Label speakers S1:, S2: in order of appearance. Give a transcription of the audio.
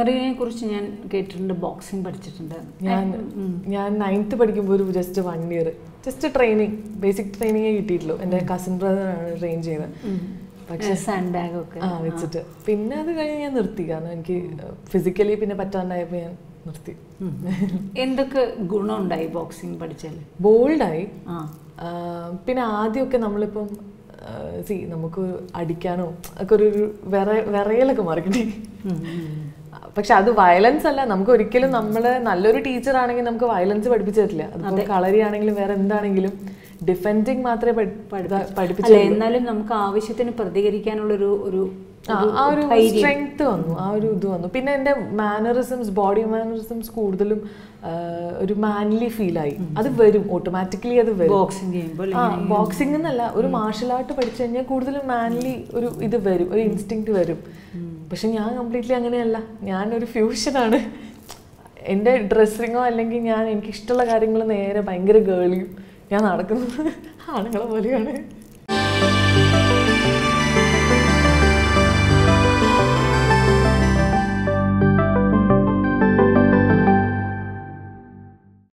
S1: മെറീനെ കുറിച്ച് ഞാൻ കേട്ടിട്ടുണ്ട് ബോക്സിംഗ് പഠിച്ചിട്ടുണ്ട്
S2: ഞാൻ ഞാൻ നയൻത്ത് പഠിക്കുമ്പോൾ ഒരു just one year just training basic ട്രെയിനിങ്ങേ കിട്ടിയിട്ടുള്ളൂ എൻ്റെ കസിൻ ബ്രദറാണ് ട്രെയിൻ ചെയ്തത് പക്ഷേ
S1: സാൻഡ് ബാഗ് ഒക്കെ
S2: ആ വെച്ചിട്ട് പിന്നെ അത് കഴിഞ്ഞ് ഞാൻ നിർത്തി കാരണം എനിക്ക് ഫിസിക്കലി പിന്നെ പറ്റാണ്ടായപ്പോൾ ഞാൻ നിർത്തി
S1: ഉം. എന്തൊക്കെ ഗുണമുണ്ടായി ബോക്സിംഗ് പഠിച്ചാൽ
S2: ബോൾഡായി
S1: ആ
S2: പിന്നെ ആദ്യമൊക്കെ നമ്മളിപ്പം സി നമുക്ക് അടിക്കാനോ ഒക്കെ ഒരു ഒരു വിറ വിറയലൊക്കെ മാറിക്കിട്ടി
S1: ഉം, ഉം.
S2: പക്ഷെ അത് വയലൻസ് അല്ല നമുക്ക് ഒരിക്കലും നമ്മൾ നല്ലൊരു ടീച്ചർ ആണെങ്കിൽ നമുക്ക് വയലൻസ് പഠിപ്പിച്ചു തരില്ല അതിപ്പോൾ കളരി ആണെങ്കിലും വേറെ എന്താണെങ്കിലും ഡിഫെൻഡിങ് മാത്രമേ പഠി- പഠിത- പഠിപ്പിച്ചു
S1: അല്ല എന്നാലും നമുക്ക് ആവശ്യത്തിന് പ്രതികരിക്കാനുള്ളൊരു ഒരു
S2: ആ, ആ ഒരു സ്ട്രെങ്ത് വന്നു ആ ഒരു ഇത് വന്നു പിന്നെ എൻ്റെ മാനറിസംസ് ബോഡി മാനറിസംസ് കൂടുതലും ആ, ഒരു മാൻലി ഫീലായി അത് വരും ഓട്ടോമാറ്റിക്കലി അത് വരും
S1: ബോക്സിംഗ് ചെയ്യുമ്പോൾ
S2: ആ ബോക്സിംഗ് എന്നല്ല ഒരു മാർഷൽ ആർട്ട് പഠിച്ചു കഴിഞ്ഞാൽ കൂടുതലും മാൻലി ഒരു ഇത് വരും ഒരു ഇൻസ്റ്റിങ് വരും പക്ഷെ ഞാൻ കംപ്ലീറ്റ്ലി അങ്ങനെയല്ല ഞാനൊരു ഫ്യൂഷനാണ് എൻ്റെ ഡ്രസ്സിങ്ങോ അല്ലെങ്കിൽ ഞാൻ എനിക്ക് ഇഷ്ടമുള്ള കാര്യങ്ങൾ നേരെ ഭയങ്കര ഗേളിയും ഞാൻ നടക്കുന്നത് ആണുങ്ങളെ പോലെയാണ്